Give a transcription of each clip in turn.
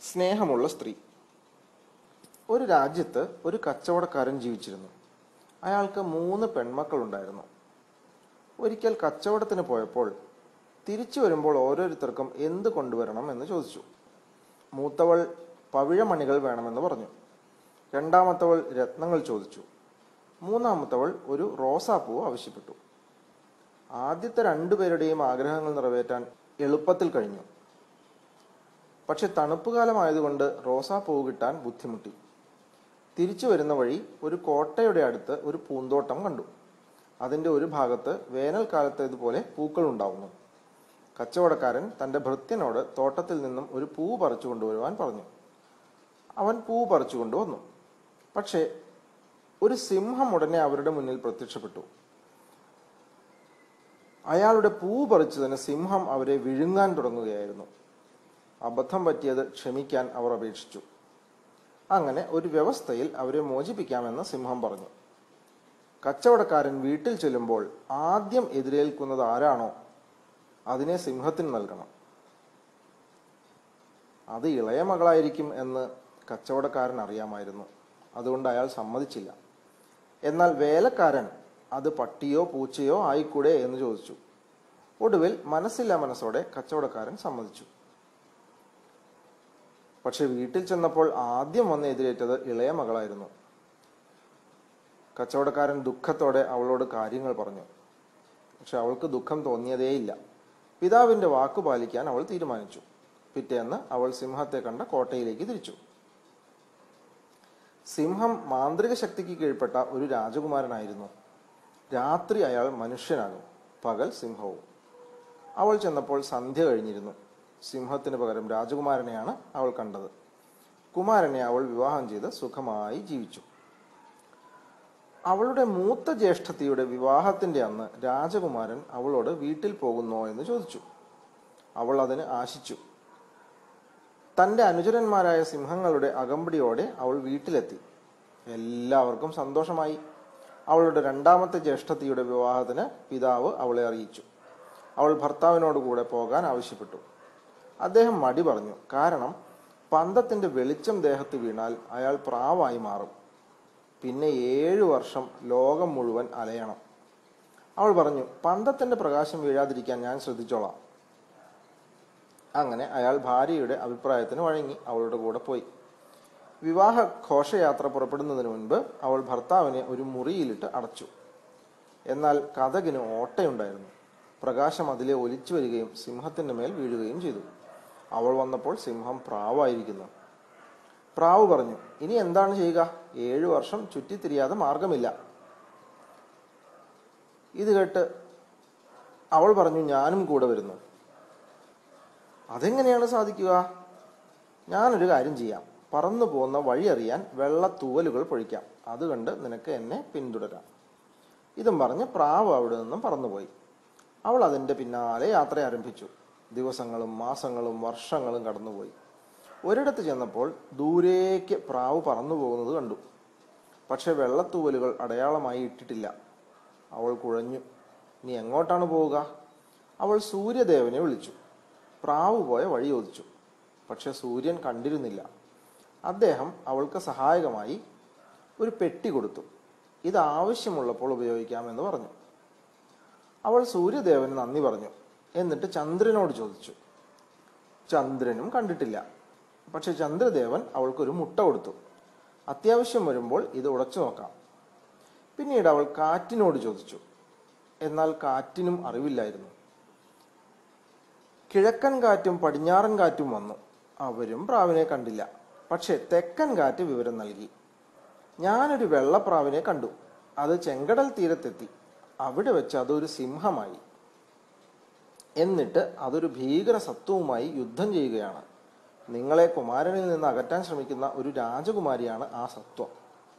സ്നേഹമുള്ള സ്ത്രീ ഒരു രാജ്യത്ത് ഒരു കച്ചവടക്കാരൻ ജീവിച്ചിരുന്നു അയാൾക്ക് മൂന്ന് പെൺമക്കളുണ്ടായിരുന്നു ഒരിക്കൽ കച്ചവടത്തിന് പോയപ്പോൾ തിരിച്ചു വരുമ്പോൾ ഓരോരുത്തർക്കും എന്ത് കൊണ്ടുവരണം എന്ന് ചോദിച്ചു മൂത്തവൾ പവിഴമണികൾ വേണമെന്ന് പറഞ്ഞു രണ്ടാമത്തവൾ രത്നങ്ങൾ ചോദിച്ചു മൂന്നാമത്തവൾ ഒരു റോസാപ്പൂവ് ആവശ്യപ്പെട്ടു ആദ്യത്തെ രണ്ടുപേരുടെയും ആഗ്രഹങ്ങൾ നിറവേറ്റാൻ എളുപ്പത്തിൽ കഴിഞ്ഞു പക്ഷെ തണുപ്പ് കാലമായതുകൊണ്ട് റോസാപ്പൂവ് കിട്ടാൻ ബുദ്ധിമുട്ടി തിരിച്ചു വരുന്ന വഴി ഒരു കോട്ടയുടെ അടുത്ത് ഒരു പൂന്തോട്ടം കണ്ടു അതിന്റെ ഒരു ഭാഗത്ത് വേനൽക്കാലത്തേതുപോലെ പൂക്കൾ ഉണ്ടാവുന്നു കച്ചവടക്കാരൻ തന്റെ ഭൃത്യനോട് തോട്ടത്തിൽ നിന്നും ഒരു പൂ പറിച്ചു കൊണ്ടുവരുവാൻ പറഞ്ഞു അവൻ പൂ പറിച്ചു കൊണ്ടുവന്നു പക്ഷേ ഒരു സിംഹം ഉടനെ അവരുടെ മുന്നിൽ പ്രത്യക്ഷപ്പെട്ടു അയാളുടെ പൂ പറിച്ചതിന് സിംഹം അവരെ വിഴുങ്ങാൻ തുടങ്ങുകയായിരുന്നു അബദ്ധം പറ്റിയത് ക്ഷമിക്കാൻ അവർ അപേക്ഷിച്ചു അങ്ങനെ ഒരു വ്യവസ്ഥയിൽ അവരെ മോചിപ്പിക്കാമെന്ന് സിംഹം പറഞ്ഞു കച്ചവടക്കാരൻ വീട്ടിൽ ചെല്ലുമ്പോൾ ആദ്യം എതിരേൽക്കുന്നത് ആരാണോ അതിനെ സിംഹത്തിന് നൽകണം അത് ഇളയ മകളായിരിക്കും എന്ന് കച്ചവടക്കാരൻ അറിയാമായിരുന്നു അതുകൊണ്ട് അയാൾ സമ്മതിച്ചില്ല എന്നാൽ വേലക്കാരൻ അത് പട്ടിയോ പൂച്ചയോ ആയിക്കൂടെ എന്ന് ചോദിച്ചു ഒടുവിൽ മനസ്സില്ല മനസ്സോടെ കച്ചവടക്കാരൻ സമ്മതിച്ചു പക്ഷെ വീട്ടിൽ ചെന്നപ്പോൾ ആദ്യം വന്ന് എതിരേറ്റത് ഇളയ മകളായിരുന്നു കച്ചവടക്കാരൻ ദുഃഖത്തോടെ അവളോട് കാര്യങ്ങൾ പറഞ്ഞു പക്ഷെ അവൾക്ക് ദുഃഖം തോന്നിയതേയില്ല പിതാവിന്റെ വാക്കു പാലിക്കാൻ അവൾ തീരുമാനിച്ചു പിറ്റേന്ന് അവൾ സിംഹത്തെ കണ്ട കോട്ടയിലേക്ക് തിരിച്ചു സിംഹം മാന്ത്രിക ശക്തിക്ക് കീഴ്പ്പെട്ട ഒരു രാജകുമാരനായിരുന്നു രാത്രി അയാൾ മനുഷ്യനാകും പകൽ സിംഹവും അവൾ ചെന്നപ്പോൾ സന്ധ്യ കഴിഞ്ഞിരുന്നു സിംഹത്തിന് പകരം രാജകുമാരനെയാണ് അവൾ കണ്ടത് കുമാരനെ അവൾ വിവാഹം ചെയ്ത് സുഖമായി ജീവിച്ചു അവളുടെ മൂത്ത ജ്യേഷ്ഠത്തിയുടെ വിവാഹത്തിന്റെ അന്ന് രാജകുമാരൻ അവളോട് വീട്ടിൽ പോകുന്നോ എന്ന് ചോദിച്ചു അവൾ അതിന് ആശിച്ചു തന്റെ അനുചരന്മാരായ സിംഹങ്ങളുടെ അകമ്പടിയോടെ അവൾ വീട്ടിലെത്തി എല്ലാവർക്കും സന്തോഷമായി അവളുടെ രണ്ടാമത്തെ ജ്യേഷ്ഠത്തിയുടെ വിവാഹത്തിന് പിതാവ് അവളെ അറിയിച്ചു അവൾ ഭർത്താവിനോട് കൂടെ പോകാൻ ആവശ്യപ്പെട്ടു അദ്ദേഹം മടി പറഞ്ഞു കാരണം പന്തത്തിന്റെ വെളിച്ചം ദേഹത്ത് വീണാൽ അയാൾ പ്രാവായി മാറും പിന്നെ ഏഴു വർഷം ലോകം മുഴുവൻ അലയണം അവൾ പറഞ്ഞു പന്തത്തിന്റെ പ്രകാശം വീഴാതിരിക്കാൻ ഞാൻ ശ്രദ്ധിച്ചോളാം അങ്ങനെ അയാൾ ഭാര്യയുടെ അഭിപ്രായത്തിന് വഴങ്ങി അവളുടെ കൂടെ പോയി വിവാഹ ഘോഷയാത്ര പുറപ്പെടുന്നതിന് മുൻപ് അവൾ ഭർത്താവിനെ ഒരു മുറിയിലിട്ട് അടച്ചു എന്നാൽ കഥകിന് ഓട്ടയുണ്ടായിരുന്നു പ്രകാശം അതിലെ ഒലിച്ചു വരികയും സിംഹത്തിന്റെ മേൽ വീഴുകയും ചെയ്തു അവൾ വന്നപ്പോൾ സിംഹം പ്രാവായിരിക്കുന്നു പ്രാവ് പറഞ്ഞു ഇനി എന്താണ് ചെയ്യുക ഏഴു വർഷം ചുറ്റിത്തിരിയാതെ മാർഗമില്ല ഇത് കേട്ട് അവൾ പറഞ്ഞു ഞാനും കൂടെ വരുന്നു അതെങ്ങനെയാണ് സാധിക്കുക ഞാനൊരു കാര്യം ചെയ്യാം പറന്നു പോകുന്ന വഴി അറിയാൻ വെള്ള തൂവലുകൾ പൊഴിക്കാം അത് കണ്ട് നിനക്ക് എന്നെ പിന്തുടരാം ഇതും പറഞ്ഞ് പ്രാവ് അവിടെ നിന്നും പറന്നുപോയി അവൾ അതിന്റെ പിന്നാലെ യാത്ര ആരംഭിച്ചു ദിവസങ്ങളും മാസങ്ങളും വർഷങ്ങളും കടന്നുപോയി ഒരിടത്ത് ചെന്നപ്പോൾ ദൂരേക്ക് പ്രാവ് പറന്നു പോകുന്നത് കണ്ടു പക്ഷെ വെള്ളത്തൂവലുകൾ അടയാളമായി ഇട്ടിട്ടില്ല അവൾ കുഴഞ്ഞു നീ എങ്ങോട്ടാണ് പോവുക അവൾ സൂര്യദേവനെ വിളിച്ചു പ്രാവ് പോയ വഴി ചോദിച്ചു പക്ഷെ സൂര്യൻ കണ്ടിരുന്നില്ല അദ്ദേഹം അവൾക്ക് സഹായകമായി ഒരു പെട്ടി കൊടുത്തു ഇത് ആവശ്യമുള്ളപ്പോൾ ഉപയോഗിക്കാമെന്ന് പറഞ്ഞു അവൾ സൂര്യദേവന് നന്ദി പറഞ്ഞു എന്നിട്ട് ചന്ദ്രനോട് ചോദിച്ചു ചന്ദ്രനും കണ്ടിട്ടില്ല പക്ഷെ ചന്ദ്രദേവൻ അവൾക്കൊരു മുട്ട കൊടുത്തു അത്യാവശ്യം വരുമ്പോൾ ഇത് ഉടച്ചു നോക്കാം പിന്നീട് അവൾ കാറ്റിനോട് ചോദിച്ചു എന്നാൽ കാറ്റിനും അറിവില്ലായിരുന്നു കിഴക്കൻ കാറ്റും പടിഞ്ഞാറൻ കാറ്റും വന്നു അവരും പ്രാവിനെ കണ്ടില്ല പക്ഷെ തെക്കൻ കാറ്റ് വിവരം നൽകി ഞാനൊരു വെള്ളപ്രാവിനെ കണ്ടു അത് ചെങ്കടൽ തീരത്തെത്തി അവിടെ വെച്ച് അതൊരു സിംഹമായി എന്നിട്ട് അതൊരു ഭീകര സത്വവുമായി യുദ്ധം ചെയ്യുകയാണ് നിങ്ങളെ കുമാരനിൽ നിന്ന് അകറ്റാൻ ശ്രമിക്കുന്ന ഒരു രാജകുമാരിയാണ് ആ സത്വം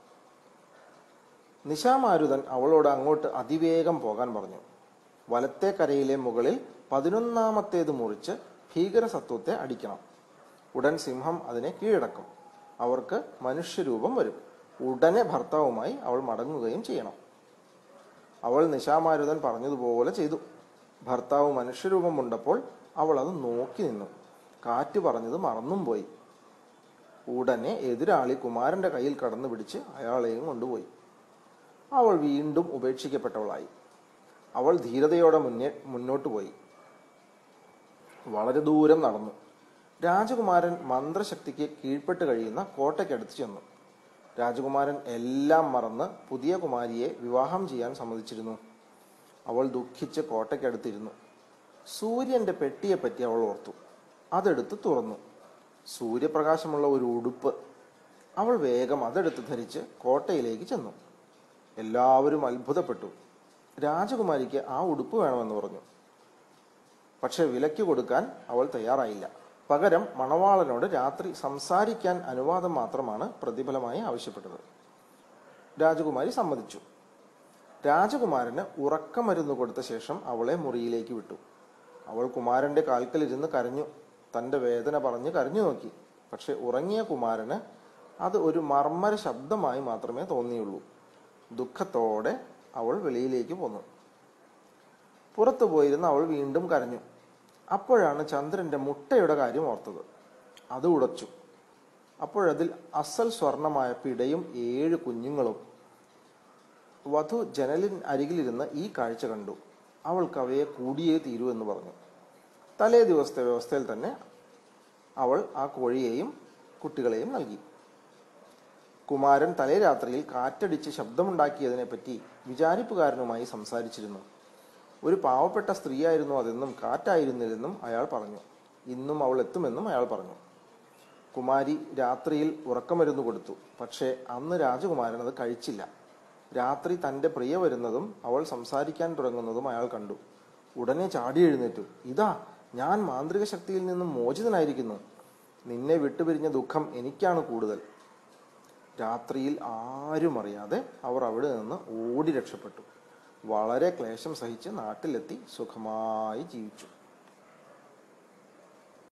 നിശാമാരുതൻ അവളോട് അങ്ങോട്ട് അതിവേഗം പോകാൻ പറഞ്ഞു വലത്തെ കരയിലെ മുകളിൽ പതിനൊന്നാമത്തേത് മുറിച്ച് ഭീകര സത്വത്തെ അടിക്കണം ഉടൻ സിംഹം അതിനെ കീഴടക്കും അവർക്ക് മനുഷ്യരൂപം വരും ഉടനെ ഭർത്താവുമായി അവൾ മടങ്ങുകയും ചെയ്യണം അവൾ നിശാമാരുതൻ പറഞ്ഞതുപോലെ ചെയ്തു ഭർത്താവ് മനുഷ്യരൂപം ഉണ്ടപ്പോൾ അവൾ അത് നോക്കി നിന്നു കാറ്റ് പറഞ്ഞത് മറന്നും പോയി ഉടനെ എതിരാളി കുമാരന്റെ കയ്യിൽ കടന്നു പിടിച്ച് അയാളെയും കൊണ്ടുപോയി അവൾ വീണ്ടും ഉപേക്ഷിക്കപ്പെട്ടവളായി അവൾ ധീരതയോടെ മുന്നേ മുന്നോട്ട് പോയി വളരെ ദൂരം നടന്നു രാജകുമാരൻ മന്ത്രശക്തിക്ക് കീഴ്പ്പെട്ട് കഴിയുന്ന കോട്ടയ്ക്കടുത്ത് ചെന്നു രാജകുമാരൻ എല്ലാം മറന്ന് പുതിയ കുമാരിയെ വിവാഹം ചെയ്യാൻ സമ്മതിച്ചിരുന്നു അവൾ ദുഃഖിച്ച് കോട്ടയ്ക്കടുത്തിരുന്നു സൂര്യന്റെ പെട്ടിയെപ്പറ്റി അവൾ ഓർത്തു അതെടുത്ത് തുറന്നു സൂര്യപ്രകാശമുള്ള ഒരു ഉടുപ്പ് അവൾ വേഗം അതെടുത്ത് ധരിച്ച് കോട്ടയിലേക്ക് ചെന്നു എല്ലാവരും അത്ഭുതപ്പെട്ടു രാജകുമാരിക്ക് ആ ഉടുപ്പ് വേണമെന്ന് പറഞ്ഞു പക്ഷെ വിലയ്ക്ക് കൊടുക്കാൻ അവൾ തയ്യാറായില്ല പകരം മണവാളനോട് രാത്രി സംസാരിക്കാൻ അനുവാദം മാത്രമാണ് പ്രതിഫലമായി ആവശ്യപ്പെട്ടത് രാജകുമാരി സമ്മതിച്ചു രാജകുമാരന് ഉറക്കമരുന്ന് കൊടുത്ത ശേഷം അവളെ മുറിയിലേക്ക് വിട്ടു അവൾ കുമാരന്റെ കാൽക്കലിരുന്ന് കരഞ്ഞു തന്റെ വേദന പറഞ്ഞ് കരഞ്ഞു നോക്കി പക്ഷെ ഉറങ്ങിയ കുമാരന് അത് ഒരു മർമ്മര ശബ്ദമായി മാത്രമേ തോന്നിയുള്ളൂ ദുഃഖത്തോടെ അവൾ വെളിയിലേക്ക് പോന്നു പുറത്തു പോയിരുന്ന അവൾ വീണ്ടും കരഞ്ഞു അപ്പോഴാണ് ചന്ദ്രന്റെ മുട്ടയുടെ കാര്യം ഓർത്തത് അത് ഉടച്ചു അപ്പോഴതിൽ അസൽ സ്വർണമായ പിടയും ഏഴ് കുഞ്ഞുങ്ങളും വധു ജനലിൻ അരികിലിരുന്ന് ഈ കാഴ്ച കണ്ടു അവൾക്ക് അവയെ കൂടിയേ തീരൂ എന്ന് പറഞ്ഞു തലേ ദിവസത്തെ വ്യവസ്ഥയിൽ തന്നെ അവൾ ആ കോഴിയെയും കുട്ടികളെയും നൽകി കുമാരൻ തലേ രാത്രിയിൽ കാറ്റടിച്ച് ശബ്ദമുണ്ടാക്കിയതിനെപ്പറ്റി വിചാരിപ്പുകാരനുമായി സംസാരിച്ചിരുന്നു ഒരു പാവപ്പെട്ട സ്ത്രീയായിരുന്നു അതെന്നും കാറ്റായിരുന്നില്ലെന്നും അയാൾ പറഞ്ഞു ഇന്നും അവൾ എത്തുമെന്നും അയാൾ പറഞ്ഞു കുമാരി രാത്രിയിൽ ഉറക്കമരുന്ന് കൊടുത്തു പക്ഷേ അന്ന് രാജകുമാരൻ അത് കഴിച്ചില്ല രാത്രി തന്റെ പ്രിയ വരുന്നതും അവൾ സംസാരിക്കാൻ തുടങ്ങുന്നതും അയാൾ കണ്ടു ഉടനെ ചാടി എഴുന്നേറ്റു ഇതാ ഞാൻ മാന്ത്രിക ശക്തിയിൽ നിന്നും മോചിതനായിരിക്കുന്നു നിന്നെ വിട്ടുപിരിഞ്ഞ ദുഃഖം എനിക്കാണ് കൂടുതൽ രാത്രിയിൽ ആരും അറിയാതെ അവർ അവിടെ നിന്ന് ഓടി രക്ഷപ്പെട്ടു വളരെ ക്ലേശം സഹിച്ച് നാട്ടിലെത്തി സുഖമായി ജീവിച്ചു